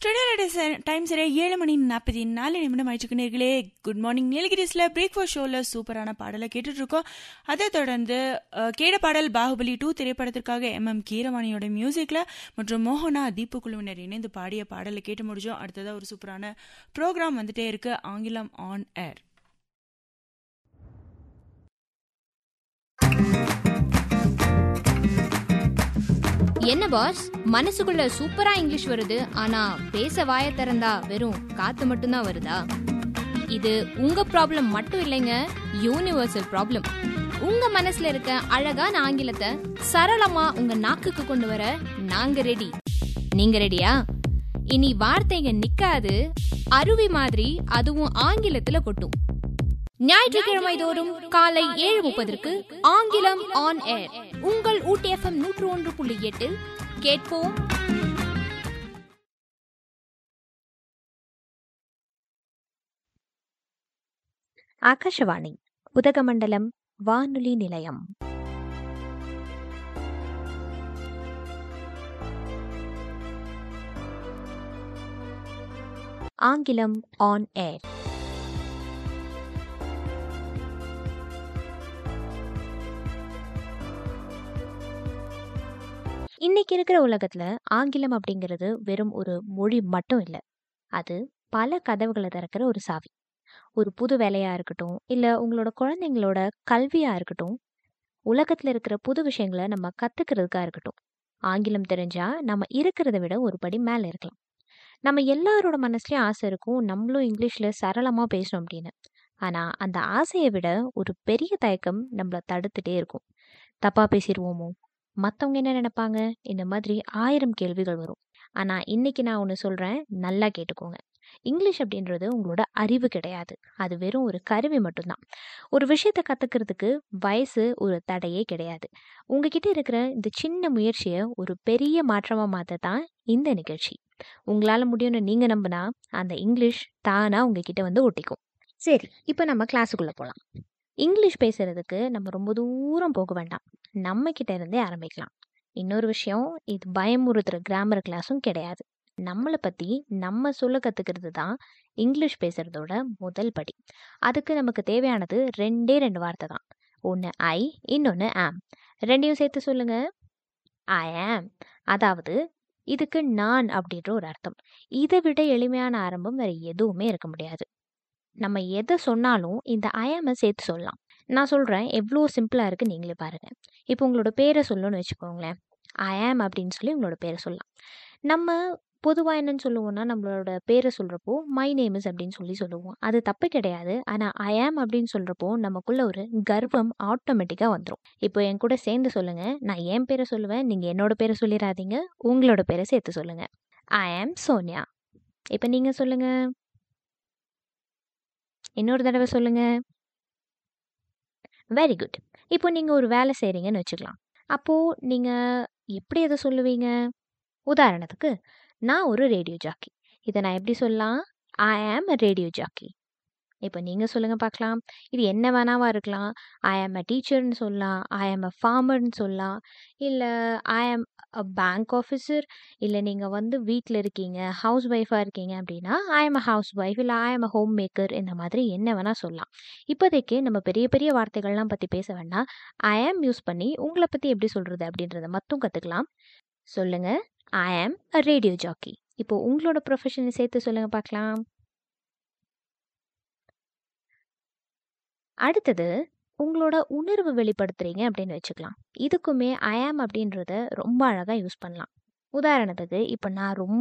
ஸ்டுடியோட time சரியா ஏழு மணி நாற்பத்தி நாலு நிமிடம் ஆயிடுச்சு நேர்களே குட் மார்னிங் நீலகிரிஸில் பிரேக்ஃபாஸ்ட் ஷோவில் சூப்பரான பாடலை கேட்டுட்டு இருக்கோம் அதை தொடர்ந்து அஹ், கேட பாடல் பாகுபலி டூ திரைப்படத்திற்காக எம் எம் கீரவாணியோட மியூசிக்கில் மற்றும் மோகனா தீபு குழுவினர் இணைந்து பாடிய பாடலை கேட்டு முடிஞ்சோம் அடுத்ததாக ஒரு சூப்பரான ப்ரோக்ராம் வந்துட்டே இருக்கு ஆங்கிலம் ஆன் ஏர் என்ன பாஸ் மனசுக்குள்ள சூப்பரா இங்கிலீஷ் வருது ஆனா பேச வாய திறந்தா வெறும் காத்து மட்டும்தான் வருதா இது உங்க ப்ராப்ளம் மட்டும் இல்லைங்க யூனிவர்சல் ப்ராப்ளம் உங்க மனசுல இருக்க அழகான ஆங்கிலத்தை சரளமா உங்க நாக்குக்கு கொண்டு வர நாங்க ரெடி நீங்க ரெடியா இனி வார்த்தைங்க நிக்காது அருவி மாதிரி அதுவும் ஆங்கிலத்துல கொட்டும் ஞாயிற்றுக்கிழமை தோறும் காலை ஏழு முப்பதற்கு ஆங்கிலம் ஆன் ஏர் உங்கள் ஊட்டி எஃப்எம் நூற்று ஒன்று புள்ளி எட்டில் கேட்போம் ஆகாஷவாணி உதகமண்டலம் வானொலி நிலையம் ஆங்கிலம் ஆன் ஏர் இன்னைக்கு இருக்கிற உலகத்துல ஆங்கிலம் அப்படிங்கிறது வெறும் ஒரு மொழி மட்டும் இல்லை அது பல கதவுகளை திறக்கிற ஒரு சாவி ஒரு புது வேலையா இருக்கட்டும் இல்ல உங்களோட குழந்தைங்களோட கல்வியா இருக்கட்டும் உலகத்துல இருக்கிற புது விஷயங்களை நம்ம கத்துக்கிறதுக்கா இருக்கட்டும் ஆங்கிலம் தெரிஞ்சா நம்ம இருக்கிறத விட ஒரு படி மேல இருக்கலாம் நம்ம எல்லாரோட மனசுலயும் ஆசை இருக்கும் நம்மளும் இங்கிலீஷ்ல சரளமா பேசணும் அப்படின்னு ஆனா அந்த ஆசையை விட ஒரு பெரிய தயக்கம் நம்மள தடுத்துட்டே இருக்கும் தப்பா பேசிடுவோமோ மத்தவங்க என்ன நினைப்பாங்க இந்த மாதிரி ஆயிரம் கேள்விகள் வரும் ஆனா இன்னைக்கு நான் ஒன்று சொல்றேன் நல்லா கேட்டுக்கோங்க இங்கிலீஷ் அப்படின்றது உங்களோட அறிவு கிடையாது அது வெறும் ஒரு கருவி மட்டும்தான் ஒரு விஷயத்த கத்துக்கிறதுக்கு வயசு ஒரு தடையே கிடையாது உங்ககிட்ட இருக்கிற இந்த சின்ன முயற்சியை ஒரு பெரிய மாற்றமா மாத்த தான் இந்த நிகழ்ச்சி உங்களால முடியும்னு நீங்க நம்பினா அந்த இங்கிலீஷ் தானா உங்ககிட்ட வந்து ஒட்டிக்கும் சரி இப்போ நம்ம கிளாஸுக்குள்ள போகலாம் இங்கிலீஷ் பேசுறதுக்கு நம்ம ரொம்ப தூரம் போக வேண்டாம் நம்ம கிட்ட இருந்தே ஆரம்பிக்கலாம் இன்னொரு விஷயம் இது பயமுறுத்துற கிராமர் கிளாஸும் கிடையாது நம்மளை பற்றி நம்ம சொல்ல கற்றுக்கிறது தான் இங்கிலீஷ் பேசுகிறதோட முதல் படி அதுக்கு நமக்கு தேவையானது ரெண்டே ரெண்டு வார்த்தை தான் ஒன்று ஐ இன்னொன்று ஆம் ரெண்டையும் சேர்த்து சொல்லுங்க ஐ ஆம் அதாவது இதுக்கு நான் அப்படின்ற ஒரு அர்த்தம் இதை விட எளிமையான ஆரம்பம் வேறு எதுவுமே இருக்க முடியாது நம்ம எதை சொன்னாலும் இந்த ஐஎம்ஐ சேர்த்து சொல்லலாம் நான் சொல்கிறேன் எவ்வளோ சிம்பிளாக இருக்குது நீங்களே பாருங்கள் இப்போ உங்களோட பேரை சொல்லணும்னு வச்சுக்கோங்களேன் ஐ ஆம் அப்படின்னு சொல்லி உங்களோட பேரை சொல்லலாம் நம்ம பொதுவாக என்னன்னு சொல்லுவோம்னா நம்மளோட பேரை சொல்கிறப்போ மை நேம்ஸ் அப்படின்னு சொல்லி சொல்லுவோம் அது தப்பு கிடையாது ஆனால் ஐ ஆம் அப்படின்னு சொல்கிறப்போ நமக்குள்ள ஒரு கர்வம் ஆட்டோமேட்டிக்காக வந்துடும் இப்போ என் கூட சேர்ந்து சொல்லுங்கள் நான் என் பேரை சொல்லுவேன் நீங்கள் என்னோட பேரை சொல்லிடாதீங்க உங்களோட பேரை சேர்த்து சொல்லுங்கள் ஐ ஆம் சோனியா இப்போ நீங்கள் சொல்லுங்கள் இன்னொரு தடவை சொல்லுங்கள் வெரி குட் இப்போ நீங்கள் ஒரு வேலை செய்கிறீங்கன்னு வச்சுக்கலாம் அப்போது நீங்கள் எப்படி அதை சொல்லுவீங்க உதாரணத்துக்கு நான் ஒரு ரேடியோ ஜாக்கி இதை நான் எப்படி சொல்லலாம் ஐ ஆம் அ ரேடியோ ஜாக்கி இப்போ நீங்கள் சொல்லுங்கள் பார்க்கலாம் இது என்ன வேணாவா இருக்கலாம் ஐ ஆம் அ டீச்சர்னு சொல்லலாம் ஐ ஆம் அ ஃபார்மர்னு சொல்லலாம் இல்லை ஐ ஆம் அ பேங்க் ஆஃபீஸர் இல்லை நீங்கள் வந்து வீட்டில் இருக்கீங்க ஹவுஸ் ஒய்ஃபாக இருக்கீங்க அப்படின்னா ஐ ஆம் அ ஹவுஸ் ஒய்ஃப் இல்லை ஐ ஆம் அ ஹோம் மேக்கர் இந்த மாதிரி என்ன வேணால் சொல்லலாம் இப்போதைக்கு நம்ம பெரிய பெரிய வார்த்தைகள்லாம் பற்றி பேச வேண்டாம் ஐ ஆம் யூஸ் பண்ணி உங்களை பற்றி எப்படி சொல்கிறது அப்படின்றத மட்டும் கற்றுக்கலாம் சொல்லுங்கள் ஐ ஆம் அ ரேடியோ ஜாக்கி இப்போ உங்களோட ப்ரொஃபஷனை சேர்த்து சொல்லுங்கள் பார்க்கலாம் அடுத்தது உங்களோட உணர்வு வெளிப்படுத்துறீங்க அப்படின்னு வச்சுக்கலாம் இதுக்குமே ஐ ஆம் அப்படின்றத ரொம்ப அழகாக யூஸ் பண்ணலாம் உதாரணத்துக்கு இப்போ நான் ரொம்ப